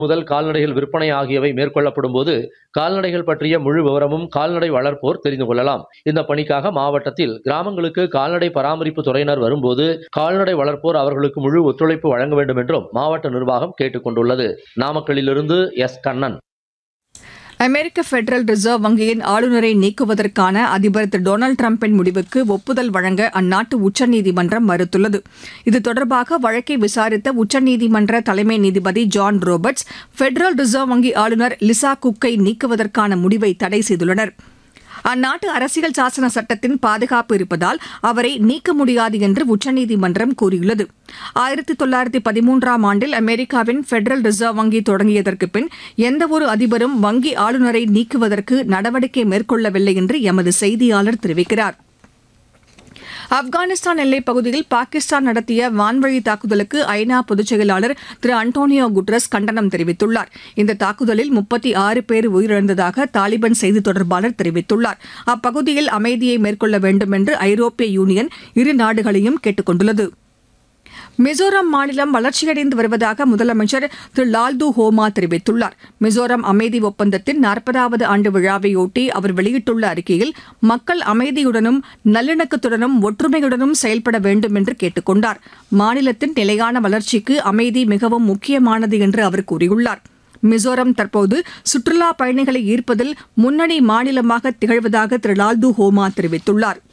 முதல் கால்நடைகள் விற்பனை ஆகியவை மேற்கொள்ளப்படும் போது கால்நடைகள் பற்றிய முழு விவரமும் கால்நடை வளர்ப்போர் தெரிந்து கொள்ளலாம் இந்த பணிக்காக மாவட்டத்தில் கிராமங்களுக்கு கால்நடை பராமரிப்பு துறையினர் வரும்போது கால்நடை வளர்ப்போர் அவர்களுக்கு முழு ஒத்துழைப்பு வழங்க வேண்டும் என்றும் மாவட்ட நிர்வாகம் கேட்டுக் கொண்டுள்ளது நாமக்கல்லிலிருந்து எஸ் கண்ணன் அமெரிக்க பெடரல் ரிசர்வ் வங்கியின் ஆளுநரை நீக்குவதற்கான அதிபர் திரு டொனால்டு டிரம்பின் முடிவுக்கு ஒப்புதல் வழங்க அந்நாட்டு உச்சநீதிமன்றம் மறுத்துள்ளது இது தொடர்பாக வழக்கை விசாரித்த உச்சநீதிமன்ற தலைமை நீதிபதி ஜான் ரோபர்ட்ஸ் பெடரல் ரிசர்வ் வங்கி ஆளுநர் லிசா குக்கை நீக்குவதற்கான முடிவை தடை செய்துள்ளனர் அந்நாட்டு அரசியல் சாசன சட்டத்தின் பாதுகாப்பு இருப்பதால் அவரை நீக்க முடியாது என்று உச்சநீதிமன்றம் கூறியுள்ளது ஆயிரத்தி தொள்ளாயிரத்தி பதிமூன்றாம் ஆண்டில் அமெரிக்காவின் பெடரல் ரிசர்வ் வங்கி தொடங்கியதற்கு பின் எந்தவொரு அதிபரும் வங்கி ஆளுநரை நீக்குவதற்கு நடவடிக்கை மேற்கொள்ளவில்லை என்று எமது செய்தியாளர் தெரிவிக்கிறார் ஆப்கானிஸ்தான் எல்லைப் பகுதியில் பாகிஸ்தான் நடத்திய வான்வழி தாக்குதலுக்கு ஐநா பொதுச் செயலாளர் திரு அன்டோனியோ குட்ரஸ் கண்டனம் தெரிவித்துள்ளார் இந்த தாக்குதலில் முப்பத்தி ஆறு பேர் உயிரிழந்ததாக தாலிபான் செய்தி தொடர்பாளர் தெரிவித்துள்ளார் அப்பகுதியில் அமைதியை மேற்கொள்ள வேண்டும் என்று ஐரோப்பிய யூனியன் இரு நாடுகளையும் கேட்டுக் கொண்டுள்ளது மிசோரம் மாநிலம் வளர்ச்சியடைந்து வருவதாக முதலமைச்சர் திரு லால்து ஹோமா தெரிவித்துள்ளார் மிசோரம் அமைதி ஒப்பந்தத்தின் நாற்பதாவது ஆண்டு விழாவையொட்டி அவர் வெளியிட்டுள்ள அறிக்கையில் மக்கள் அமைதியுடனும் நல்லிணக்கத்துடனும் ஒற்றுமையுடனும் செயல்பட வேண்டும் என்று கேட்டுக் கொண்டார் மாநிலத்தின் நிலையான வளர்ச்சிக்கு அமைதி மிகவும் முக்கியமானது என்று அவர் கூறியுள்ளார் மிசோரம் தற்போது சுற்றுலா பயணிகளை ஈர்ப்பதில் முன்னணி மாநிலமாக திகழ்வதாக திரு லால்து ஹோமா தெரிவித்துள்ளார்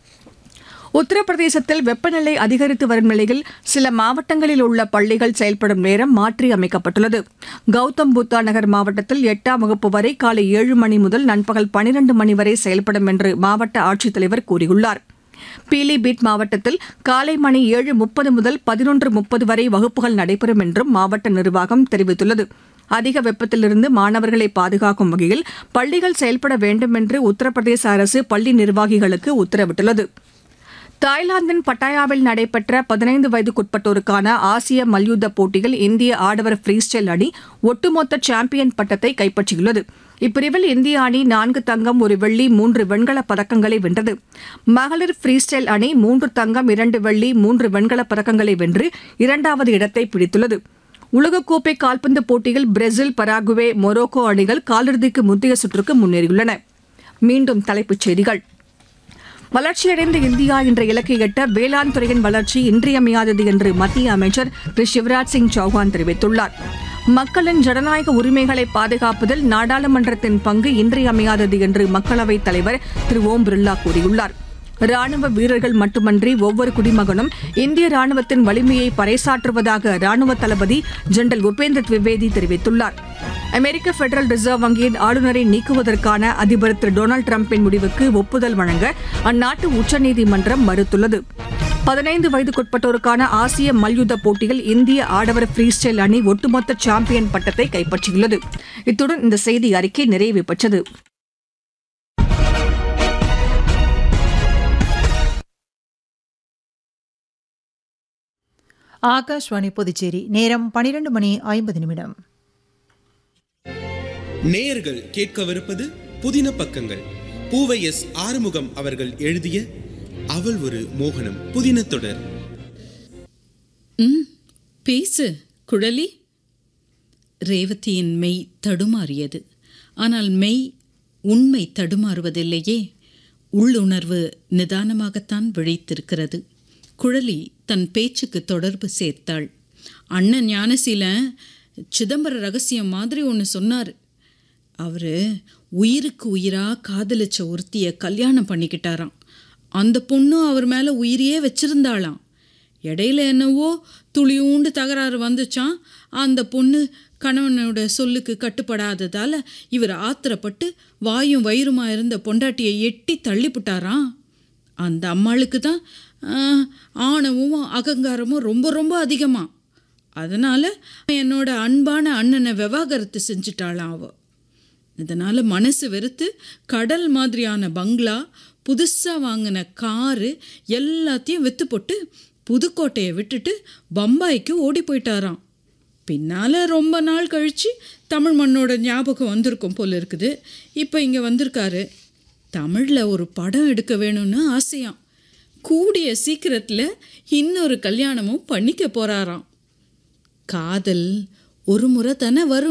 உத்தரப்பிரதேசத்தில் வெப்பநிலை அதிகரித்து வரும் நிலையில் சில மாவட்டங்களில் உள்ள பள்ளிகள் செயல்படும் நேரம் மாற்றி அமைக்கப்பட்டுள்ளது கௌதம் புத்தா நகர் மாவட்டத்தில் எட்டாம் வகுப்பு வரை காலை ஏழு மணி முதல் நண்பகல் பனிரண்டு மணி வரை செயல்படும் என்று மாவட்ட ஆட்சித்தலைவர் கூறியுள்ளார் பீலிபீட் மாவட்டத்தில் காலை மணி ஏழு முப்பது முதல் பதினொன்று முப்பது வரை வகுப்புகள் நடைபெறும் என்றும் மாவட்ட நிர்வாகம் தெரிவித்துள்ளது அதிக வெப்பத்திலிருந்து மாணவர்களை பாதுகாக்கும் வகையில் பள்ளிகள் செயல்பட வேண்டும் என்று உத்தரப்பிரதேச அரசு பள்ளி நிர்வாகிகளுக்கு உத்தரவிட்டுள்ளது தாய்லாந்தின் பட்டாயாவில் நடைபெற்ற பதினைந்து வயதுக்குட்பட்டோருக்கான ஆசிய மல்யுத்த போட்டியில் இந்திய ஆடவர் ஃப்ரீ ஸ்டைல் அணி ஒட்டுமொத்த சாம்பியன் பட்டத்தை கைப்பற்றியுள்ளது இப்பிரிவில் இந்திய அணி நான்கு தங்கம் ஒரு வெள்ளி மூன்று வெண்கலப் பதக்கங்களை வென்றது மகளிர் ஃப்ரீ ஸ்டைல் அணி மூன்று தங்கம் இரண்டு வெள்ளி மூன்று வெண்கலப் பதக்கங்களை வென்று இரண்டாவது இடத்தை பிடித்துள்ளது உலகக்கோப்பை கால்பந்து போட்டியில் பிரேசில் பராகுவே மொரோக்கோ அணிகள் காலிறுதிக்கு முந்தைய சுற்றுக்கு முன்னேறியுள்ளன மீண்டும் தலைப்புச் செய்திகள் வளர்ச்சியடைந்த இந்தியா என்ற இலக்கை எட்ட வேளாண் துறையின் வளர்ச்சி இன்றியமையாதது என்று மத்திய அமைச்சர் திரு சிவராஜ் சிங் சௌஹான் தெரிவித்துள்ளார் மக்களின் ஜனநாயக உரிமைகளை பாதுகாப்பதில் நாடாளுமன்றத்தின் பங்கு இன்றியமையாதது என்று மக்களவைத் தலைவர் திரு ஓம் பிர்லா கூறியுள்ளார் ராணுவ வீரர்கள் மட்டுமன்றி ஒவ்வொரு குடிமகனும் இந்திய ராணுவத்தின் வலிமையை பறைசாற்றுவதாக ராணுவ தளபதி ஜெனரல் உபேந்திர திவிவேதி தெரிவித்துள்ளார் அமெரிக்க பெடரல் ரிசர்வ் வங்கியின் ஆளுநரை நீக்குவதற்கான அதிபர் திரு டொனால்டு டிரம்பின் முடிவுக்கு ஒப்புதல் வழங்க அந்நாட்டு உச்சநீதிமன்றம் மறுத்துள்ளது பதினைந்து வயதுக்குட்பட்டோருக்கான ஆசிய மல்யுத்த போட்டியில் இந்திய ஆடவர் ஃப்ரீ ஸ்டைல் அணி ஒட்டுமொத்த சாம்பியன் பட்டத்தை கைப்பற்றியுள்ளது இத்துடன் இந்த செய்தி அறிக்கை நிறைவு பெற்றது ஆகாஷ்வாணி புதுச்சேரி நேரம் பனிரெண்டு மணி ஐம்பது நிமிடம் நேயர்கள் கேட்கவிருப்பது புதின பக்கங்கள் பூவை எஸ் ஆறுமுகம் அவர்கள் எழுதிய அவள் ஒரு மோகனம் புதின தொடர் ம் பேசு குழலி ரேவதியின் மெய் தடுமாறியது ஆனால் மெய் உண்மை தடுமாறுவதில்லையே உள்ளுணர்வு நிதானமாகத்தான் விழித்திருக்கிறது குழலி தன் பேச்சுக்கு தொடர்பு சேர்த்தாள் அண்ணன் ஞானசீலன் சிதம்பர ரகசியம் மாதிரி ஒன்று சொன்னார் அவர் உயிருக்கு உயிராக காதலிச்ச ஒருத்திய கல்யாணம் பண்ணிக்கிட்டாராம் அந்த பொண்ணும் அவர் மேலே உயிரையே வச்சிருந்தாளாம் இடையில என்னவோ துளியூண்டு தகராறு வந்துச்சான் அந்த பொண்ணு கணவனோட சொல்லுக்கு கட்டுப்படாததால் இவர் ஆத்திரப்பட்டு வாயும் வயிறுமா இருந்த பொண்டாட்டியை எட்டி தள்ளிப்புட்டாராம் அந்த அம்மாளுக்கு தான் ஆஹ், ஆணவமும் அகங்காரமும் ரொம்ப ரொம்ப அதிகமாக அதனால் என்னோட அன்பான அண்ணனை விவாகரத்து செஞ்சுட்டாளாம் அவ இதனால் மனசு வெறுத்து கடல் மாதிரியான பங்களா புதுசாக வாங்கின காரு எல்லாத்தையும் விற்று போட்டு புதுக்கோட்டையை விட்டுட்டு பம்பாய்க்கு ஓடி போயிட்டாராம் பின்னால் ரொம்ப நாள் கழித்து தமிழ் மண்ணோட ஞாபகம் வந்திருக்கும் போல இருக்குது இப்போ இங்கே வந்திருக்காரு தமிழில் ஒரு படம் எடுக்க வேணும்னு ஆசையாம் கூடிய சீக்கிரத்தில் இன்னொரு கல்யாணமும் பண்ணிக்க போகிறாராம் காதல் ஒரு முறை தானே வரும்